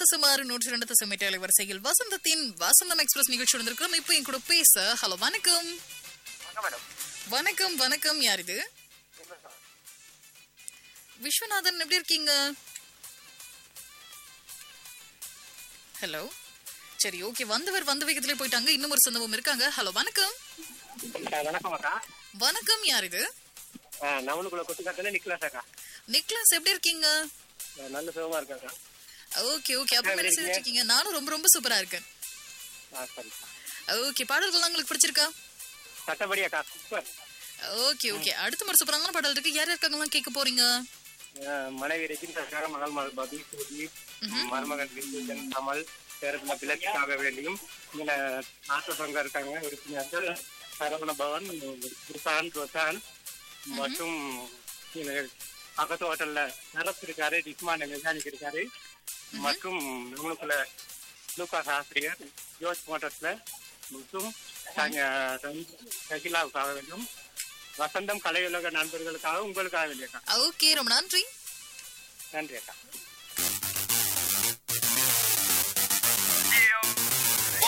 தசமாறு நூற்றி ரெண்டு தசமேட்டு அலைவரிசையில் வசந்தத்தின் வசந்தம் எக்ஸ்பிரஸ் நிகழ்ச்சி வந்திருக்கிறோம் இப்போ என் கூட பேச ஹலோ வணக்கம் வணக்கம் மேடம் வணக்கம் வணக்கம் யார் இது விஸ்வநாதன் எப்படி இருக்கீங்க ஹலோ சரி ஓகே வந்தவர் வந்த வேகத்திலே போயிட்டாங்க இன்னும் ஒரு சொந்தமும் இருக்காங்க ஹலோ வணக்கம் வணக்கம் அக்கா வணக்கம் யார் இது நவனுக்குள்ள கொத்துக்காத்துல நிக்கலாஸ் அக்கா நிக்லாஸ் எப்படி இருக்கீங்க நான் நல்ல சுகமா இருக்கேன் அக்கா ஓகே ஓகே அப்ப என்ன செஞ்சுட்டு இருக்கீங்க நானும் ரொம்ப ரொம்ப சூப்பரா இருக்கேன் ஆ சரி ஓகே பாடல்கள்லாம் உங்களுக்கு பிடிச்சிருக்கா சட்டப்படி அக்கா சூப்பர் ஓகே ஓகே அடுத்த மாதிரி சூப்பரான பாடல் இருக்கு யார் இருக்காங்கலாம் கேட்க போறீங்க அஹ் மனைவி ரெஜின்காக மகள் மகள் பபி சூதி மருமகன் விந்துஜன் கமல் பேரத்துல பிளட்காக வேண்டியும் இங்க நாட்டு சங்கம் இருக்காங்க உறுப்பினர்கள் சரவண பவன் குர்சான் ரோசான் மற்றும் இங்க பக்கத்து ஹோட்டல்ல நரஸ் இருக்காரு டிஸ்மான் மெக்கானிக் இருக்காரு மற்றும் நம்மளுக்குள்ள லூகாஸ் ஆசிரியர் ஜோஸ் மோட்டர்ஸ்ல மற்றும் சகிலாவுக்காக வேண்டும் வசந்தம் கலையுலக நண்பர்களுக்காக உங்களுக்காக வேண்டிய அக்கா ஓகே ரொம்ப நன்றி நன்றி அக்கா